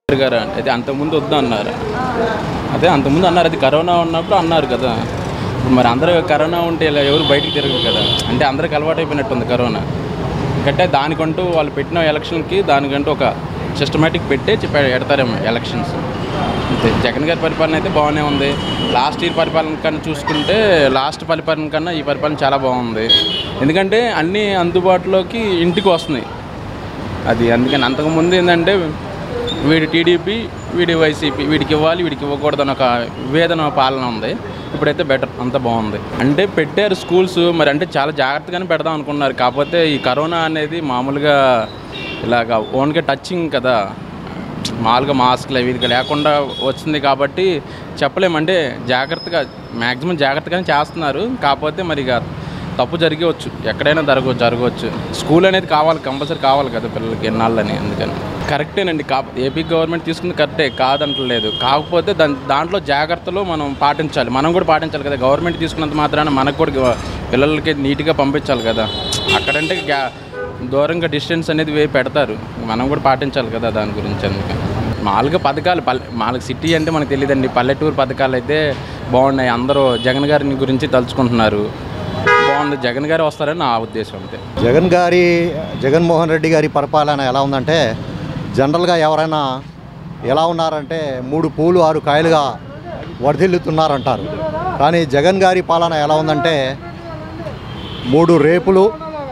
గారు అయితే అంతకుముందు వద్దు అన్నారు అదే అంతకుముందు అన్నారు అది కరోనా ఉన్నప్పుడు అన్నారు కదా ఇప్పుడు మరి అందరూ కరోనా ఉంటే ఇలా ఎవరు బయటికి తిరగరు కదా అంటే అందరికి అలవాటు అయిపోయినట్టుంది కరోనా అంటే దానికంటూ వాళ్ళు పెట్టిన ఎలక్షన్కి దానికంటూ ఒక సిస్టమేటిక్ పెట్టి చెప్ప- పెడతారేమో ఎలక్షన్స్ అంతే జగన్ గారి పరిపాలన అయితే బాగానే ఉంది లాస్ట్ ఇయర్ పరిపాలన కన్నా చూసుకుంటే లాస్ట్ పరిపాలన కన్నా ఈ పరిపాలన చాలా బాగుంది ఎందుకంటే అన్నీ అందుబాటులోకి ఇంటికి వస్తున్నాయి అది అందుకని అంతకుముందు ఏంటంటే వీడి టీడీపీ వీడి వైసీపీ వీడికి ఇవ్వాలి వీడికి ఇవ్వకూడదని ఒక వివేదన పాలన ఉంది ఇప్పుడైతే బెటర్ అంత బాగుంది అంటే పెట్టారు స్కూల్స్ మరి అంటే చాలా జాగ్రత్తగానే పెడదాం అనుకున్నారు కాకపోతే ఈ కరోనా అనేది మామూలుగా ఇలాగ ఓన్గా టచింగ్ కదా మామూలుగా మాస్క్లు అవి ఇది లేకుండా వచ్చింది కాబట్టి చెప్పలేమంటే జాగ్రత్తగా మ్యాక్సిమం జాగ్రత్తగానే చేస్తున్నారు కాకపోతే మరి ఇక తప్పు జరగవచ్చు ఎక్కడైనా జరగ జరగవచ్చు స్కూల్ అనేది కావాలి కంపల్సరీ కావాలి కదా పిల్లలకి ఎన్నాళ్ళని అందుకని కరెక్టేనండి కా ఏపీ గవర్నమెంట్ తీసుకుంది కరెక్టే కాదంటలేదు కాకపోతే దాని దాంట్లో జాగ్రత్తలు మనం పాటించాలి మనం కూడా పాటించాలి కదా గవర్నమెంట్ తీసుకున్నంత మాత్రాన మనకు కూడా గ- పిల్లలకి నీట్గా పంపించాలి కదా అక్కడంటే గ్యా దూరంగా డిస్టెన్స్ అనేది వే పెడతారు మనం కూడా పాటించాలి కదా దాని గురించి అందుకని మామూలుగా పథకాలు పల్లె మామూలుగా సిటీ అంటే మనకు తెలియదండి పల్లెటూరు పథకాలు అయితే బాగున్నాయి అందరూ జగన్ గారిని గురించి తలుచుకుంటున్నారు బాగుంది జగన్ గారు వస్తారని నా ఉద్దేశం అంతే జగన్ గారి జగన్మోహన్ రెడ్డి గారి పరిపాలన ఎలా ఉందంటే జనరల్గా ఎవరైనా ఎలా ఉన్నారంటే మూడు పూలు ఆరు కాయలుగా వర్ధిల్లుతున్నారంటారు కానీ జగన్ గారి పాలన ఎలా ఉందంటే మూడు రేపులు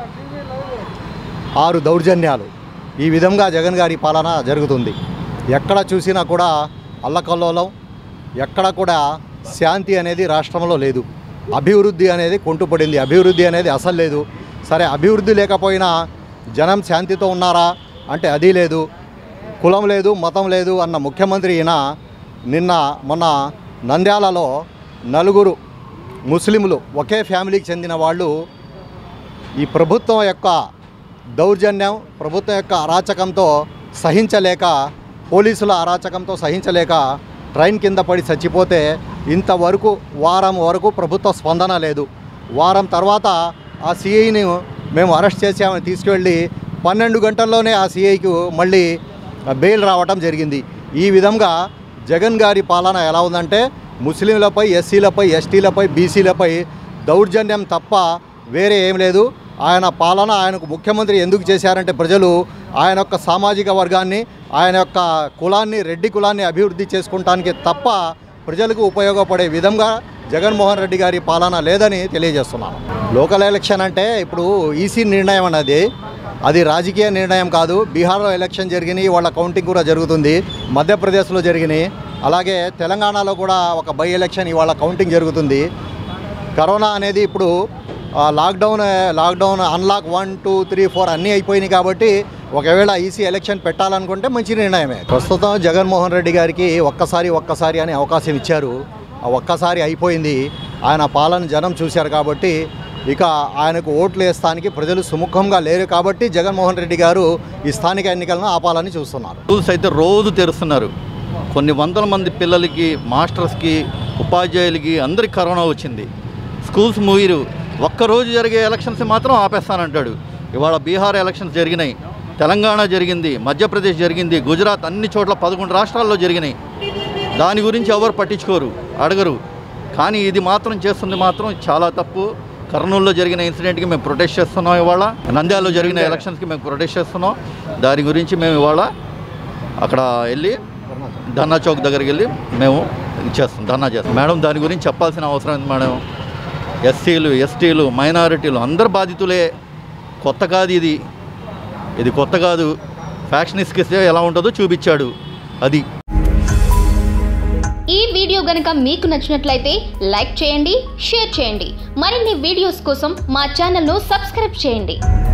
ఆరు దౌర్జన్యాలు ఈ విధంగా జగన్ గారి పాలన జరుగుతుంది ఎక్కడ చూసినా కూడా అల్లకల్లోలం ఎక్కడ కూడా శాంతి అనేది రాష్ట్రంలో లేదు అభివృద్ధి అనేది కొంటుపడింది అభివృద్ధి అనేది అసలు లేదు సరే అభివృద్ధి లేకపోయినా జనం శాంతితో ఉన్నారా అంటే అది లేదు కులం లేదు మతం లేదు అన్న ముఖ్యమంత్రి ఈయన నిన్న మొన్న నంద్యాలలో నలుగురు ముస్లింలు ఒకే ఫ్యామిలీకి చెందిన వాళ్ళు ఈ ప్రభుత్వం యొక్క దౌర్జన్యం ప్రభుత్వం యొక్క అరాచకంతో సహించలేక పోలీసుల అరాచకంతో సహించలేక ట్రైన్ కింద పడి చచ్చిపోతే ఇంతవరకు వారం వరకు ప్రభుత్వ స్పందన లేదు వారం తర్వాత ఆ సిఐని మేము అరెస్ట్ చేసామని తీసుకువెళ్ళి పన్నెండు గంటల్లోనే ఆ సిఐకి మళ్ళీ బెయిల్ రావటం జరిగింది ఈ విధంగా జగన్ గారి పాలన ఎలా ఉందంటే ముస్లింలపై ఎస్సీలపై ఎస్టీలపై బీసీలపై దౌర్జన్యం తప్ప వేరే ఏం లేదు ఆయన పాలన ఆయనకు ముఖ్యమంత్రి ఎందుకు చేశారంటే ప్రజలు ఆయన యొక్క సామాజిక వర్గాన్ని ఆయన యొక్క కులాన్ని రెడ్డి కులాన్ని అభివృద్ధి చేసుకుంటానికి తప్ప ప్రజలకు ఉపయోగపడే విధంగా జగన్మోహన్ రెడ్డి గారి పాలన లేదని తెలియజేస్తున్నాను లోకల్ ఎలక్షన్ అంటే ఇప్పుడు ఈసీ నిర్ణయం అన్నది అది రాజకీయ నిర్ణయం కాదు బీహార్లో ఎలక్షన్ జరిగినాయి వాళ్ళ కౌంటింగ్ కూడా జరుగుతుంది మధ్యప్రదేశ్లో జరిగినాయి అలాగే తెలంగాణలో కూడా ఒక బై ఎలక్షన్ ఇవాళ కౌంటింగ్ జరుగుతుంది కరోనా అనేది ఇప్పుడు ఆ, lockdown lockdown unlock one two three four అన్నీ అయిపోయినాయి కాబట్టి ఒకవేళ ఈసీ ఎలక్షన్ పెట్టాలనుకుంటే మంచి నిర్ణయమే ప్రస్తుతం జగన్మోహన్ రెడ్డి గారికి ఒక్కసారి ఒక్కసారి అనే అవకాశం ఇచ్చారు ఆ ఒక్కసారి అయిపోయింది ఆయన పాలన జనం చూశారు కాబట్టి ఇక ఆయనకు ఓట్లు వేస్తానికి ప్రజలు సుముఖంగా లేరు కాబట్టి జగన్మోహన్ రెడ్డి గారు ఈ స్థానిక ఎన్నికలను ఆపాలని చూస్తున్నారు స్కూల్స్ అయితే రోజు తెరుస్తున్నారు కొన్ని వందల మంది పిల్లలకి మాస్టర్స్కి ఉపాధ్యాయులకి అందరికి కరోనా వచ్చింది స్కూల్స్ మూవీరు ఒక్కరోజు జరిగే ఎలక్షన్స్ మాత్రం ఆపేస్తానంటాడు ఇవాళ బీహార్ ఎలక్షన్స్ జరిగినాయి తెలంగాణ జరిగింది మధ్యప్రదేశ్ జరిగింది గుజరాత్ అన్ని చోట్ల పదకొండు రాష్ట్రాల్లో జరిగినాయి దాని గురించి ఎవరు పట్టించుకోరు అడగరు కానీ ఇది మాత్రం చేస్తుంది మాత్రం చాలా తప్పు కర్నూలులో జరిగిన ఇన్సిడెంట్కి మేము ప్రొటెస్ట్ చేస్తున్నాం ఇవాళ నంద్యాలలో జరిగిన ఎలక్షన్స్కి మేము ప్రొటెస్ట్ చేస్తున్నాం దాని గురించి మేము ఇవాళ అక్కడ వెళ్ళి ధర్నా చౌక్ దగ్గరికి వెళ్ళి మేము ఇది చేస్తాం ధర్నా చేస్తాం మేడం దాని గురించి చెప్పాల్సిన అవసరం ఉంది మేడం ఎస్సీలు ఎస్టీలు మైనారిటీలు అందరు బాధితులే కొత్త కాదు ఇది ఇది కొత్త కాదు ఫ్యాక్షనిస్ట్కి ఇస్తే ఎలా ఉంటుందో చూపించాడు అది ఈ వీడియో గనక మీకు నచ్చినట్లయితే లైక్ చేయండి షేర్ చేయండి మరిన్ని వీడియోస్ కోసం మా ఛానల్ను సబ్స్క్రైబ్ చేయండి